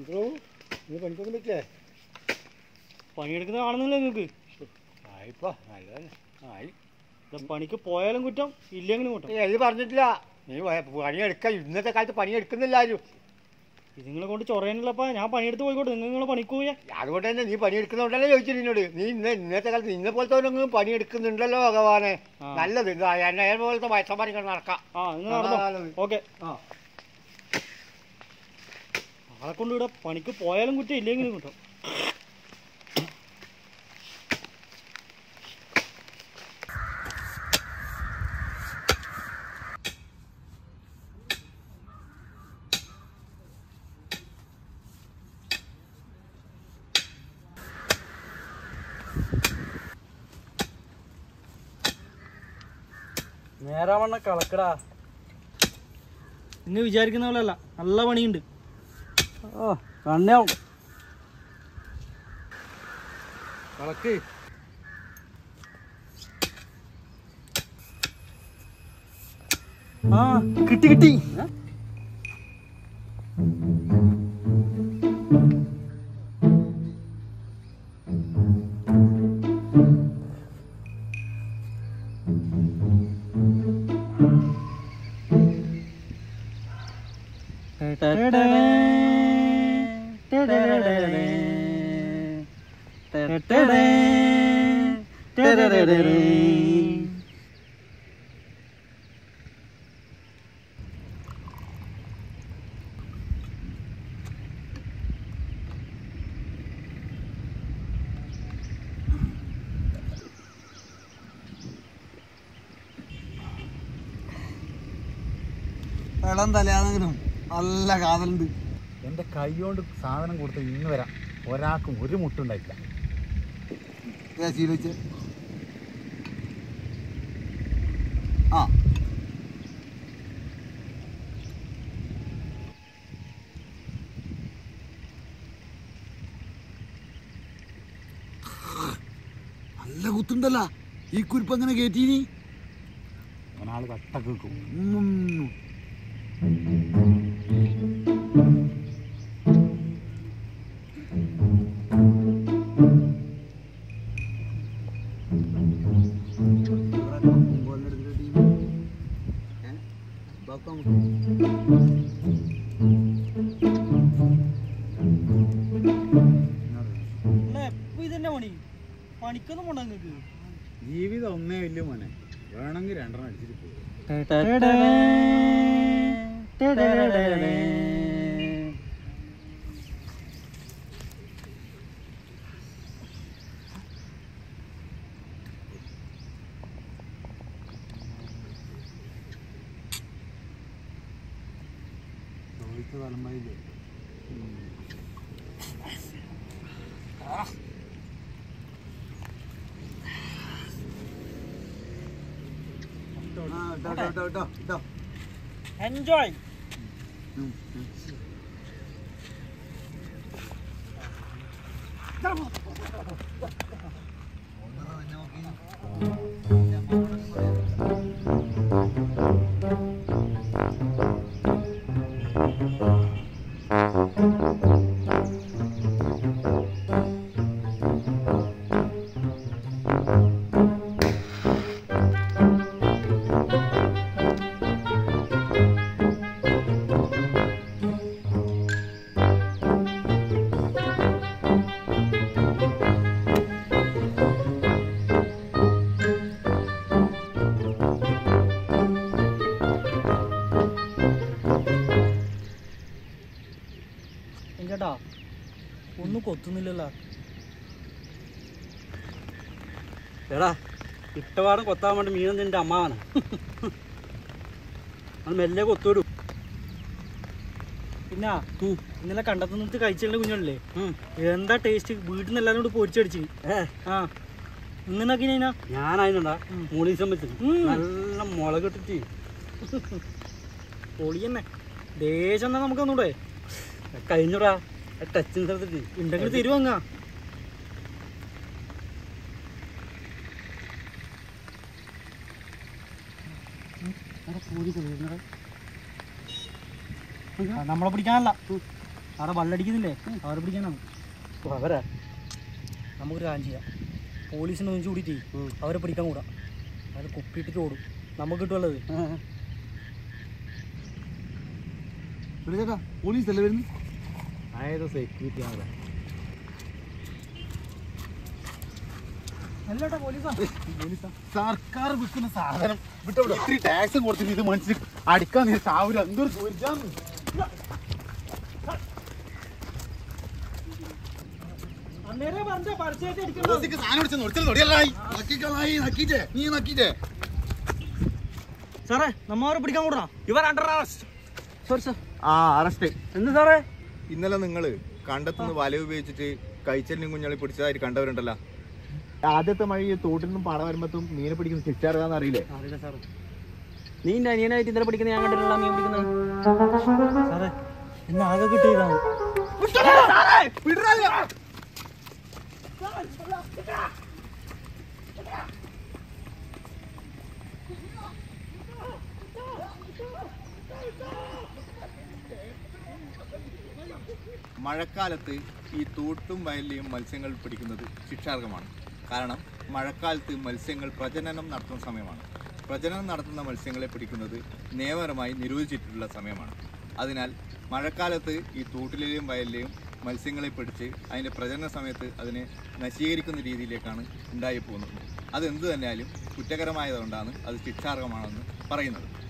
എന്തോ നീ പണിക്കൊന്നും പറ്റില്ലേ പണിയെടുക്കുന്ന കാണുന്നില്ല നിങ്ങൾക്ക് ആയിപ്പോ നല്ലതന്നെ ആയി പണിക്ക് പോയാലും കുറ്റം ഇല്ലെങ്കിലും കുറ്റം ഏയ് അത് പറഞ്ഞിട്ടില്ല നീ വ- പണിയെടുക്ക ഇന്നത്തെ കാലത്ത് പണിയെടുക്കുന്നില്ല ആരും ഇതിങ്ങളെ കൊണ്ട് ചൊറയാനുള്ളപ്പാ ഞാൻ പണിയെടുത്ത് പോയിക്കോട്ടെ നിങ്ങൾ നിങ്ങളെ പണിക്ക് പോയാ അതുകൊണ്ട് തന്നെ നീ പണിയെടുക്കുന്നതുകൊണ്ടല്ലേ ചോദിച്ചു നിന്നോട് നീ ഇന്ന് ഇന്നത്തെ കാലത്ത് നിന്നെ പോലത്തെ പണിയെടുക്കുന്നുണ്ടല്ലോ ഭഗവാനെ ആ. നല്ലത് ഇത് എന്നെ പോലത്തെ വയസ്സന്മാരിങ്ങനെ നടക്കാം ആ നിങ്ങൾ നടന്നോ നല്ലത്. ഓക്കെ ആ ആളെ കൊണ്ട് ഇവിടെ പണിക്ക് പോയാലും കുറ്റം ഇല്ലെങ്കിലും കുറ്റം നേരാവണ്ണ കളക്കടാ ഇന്ന് വിചാരിക്കുന്ന പോലെ അല്ല നല്ല പണിയുണ്ട് ഓ കണ്ണാവും കളക്ക് ആ കിട്ടി കിട്ടി ഇളം തലയാണെങ്കിലും നല്ല കാതലുണ്ട് എൻ്റെ കൈ കൊണ്ട് സാധനം കൊടുത്ത് ഇന്ന് വരാം ഒരാൾക്കും ഒരു മുട്ടുണ്ടായില്ല ഏ ശീലിച്ച് ആ നല്ല കുത്തുണ്ടല്ല ഈ കുരിപ്പ് എങ്ങനെ കയറ്റീനി ഒരാൾ കട്ട കേൾക്കും ഉം. എപ്പോ ഇതന്നെ പണി പണിക്കൊന്നും പോണ്ട നിങ്ങക്ക് ജീവിതം ഒന്നേ വലിയ മോനെ വേണമെങ്കിൽ രണ്ടെണ്ണം അടിച്ചിട്ട് പോകും തലമ്പായില്ലേ ആ, ഇട്ടോ, ഇട്ടോ, ഇട്ടോ, ഇട്ടോ, ഇട്ടോ. എൻജോയ് ഉം, ഉം. ചേട്ടാ ഒന്നും കൊത്തുന്നില്ലല്ലോ എടാ ഇട്ടപാടും കൊത്താൻ വേണ്ടി മീനും നിന്റെ അമ്മാവനാ അത് മെല്ലെ കൊത്തോടു പിന്നെ ഇന്നലെ കണ്ടത്തു നിർത്തി കഴിച്ചുള്ള കുഞ്ഞല്ലേ എന്താ ടേസ്റ്റ് വീട്ടിൽ നിന്ന് എല്ലാവരും കൂടി പൊരിച്ചടിച്ച് ആ ഇന്നാക്കി ഞാനായിരുന്നാ മൂളീസം വെച്ച് നല്ല മുളക് ഇട്ടിട്ട് പൊളി തന്നെ ദേശം എന്നാ നമുക്ക് ഒന്നൂടെ കഴിഞ്ഞൂടാ ടച്ചിങ് സ്ഥലത്തിട്ട് ഉണ്ടെങ്കിൽ തരുവങ്ങ നമ്മളെ പിടിക്കാനല്ല അവിടെ വള്ളടിക്കുന്നില്ലേ അവരെ പിടിക്കാനാണ് അവരാ നമുക്കൊരു കാര്യം ചെയ്യാം പോലീസിനെ ഒന്നിച്ച് കൂടിയിട്ട് അവരെ പിടിക്കാൻ കൂടാ അത് കുപ്പിയിട്ടിട്ട് ഓടും നമുക്ക് കിട്ടുള്ളത് ചേട്ടാ പോലീസ് അല്ലേ വരുന്നു ആയത് സെക്യൂരിറ്റി ആണ് അല്ലട്ടാ പോലീസാ സർക്കാർ വിൽക്കുന്ന സാധനം വിട്ടോ ഇത്തിരി ടാക്സ് കൊടുത്തിട്ട് ഇത് മനസ്സിൽ അടിക്കാൻ നീ സാവൂല എന്തൊരു ദുരിതാന്ന് അന്നേരം പറഞ്ഞ പറിച്ചായിട്ട് അടിക്കണം ഓസിക്ക് സാധനം അടിച്ച് നിർത്തൽ തൊടിയല്ലായി നക്കിക്കളായി നക്കിച്ചേ നീ നക്കിച്ചേ സാറേ നമ്മ അവരെ പിടിക്കാൻ കൂടാ ഇവർ അണ്ടർ അറസ്റ്റ് സോറി സാർ ആ അറസ്റ്റ് എന്ത് സാറേ ഇന്നലെ നിങ്ങൾ കണ്ടെത്തുന്ന വല ഉപയോഗിച്ചിട്ട് കഴിച്ചലിനും കുഞ്ഞളി പിടിച്ചതായിട്ട് കണ്ടവരുണ്ടല്ലോ ആദ്യത്തെ മഴ ഈ തോട്ടിൽ നിന്നും പാട വരുമ്പത്തും മീനെ പിടിക്കുന്ന ശിക്ഷാർക്കാന്ന് അറിയില്ലേ അറിയില്ല സാറേ നീ എന്റെ അനിയനായിട്ട് ഇന്നലെ പിടിക്കുന്ന ഞാൻ കണ്ടിട്ടുള്ള മീൻ പിടിക്കുന്നത് സാറേ എന്നെ ആകെ കിട്ടിയതാണ് മഴക്കാലത്ത് ഈ തോട്ടും വയലിലെയും മത്സ്യങ്ങൾ പിടിക്കുന്നത് ശിക്ഷാർഹമാണ് കാരണം മഴക്കാലത്ത് മത്സ്യങ്ങൾ പ്രജനനം നടത്തുന്ന സമയമാണ് പ്രജനനം നടത്തുന്ന മത്സ്യങ്ങളെ പിടിക്കുന്നത് നിയമപരമായി നിരോധിച്ചിട്ടുള്ള സമയമാണ് അതിനാൽ മഴക്കാലത്ത് ഈ തോട്ടിലെയും വയലിലെയും മത്സ്യങ്ങളെ പിടിച്ച് അതിൻ്റെ പ്രജനന സമയത്ത് അതിനെ നശീകരിക്കുന്ന രീതിയിലേക്കാണ് ഉണ്ടായി പോകുന്നത് അതെന്ത് തന്നെയാലും കുറ്റകരമായതുകൊണ്ടാണ് അത് ശിക്ഷാർഹമാണെന്ന് പറയുന്നത്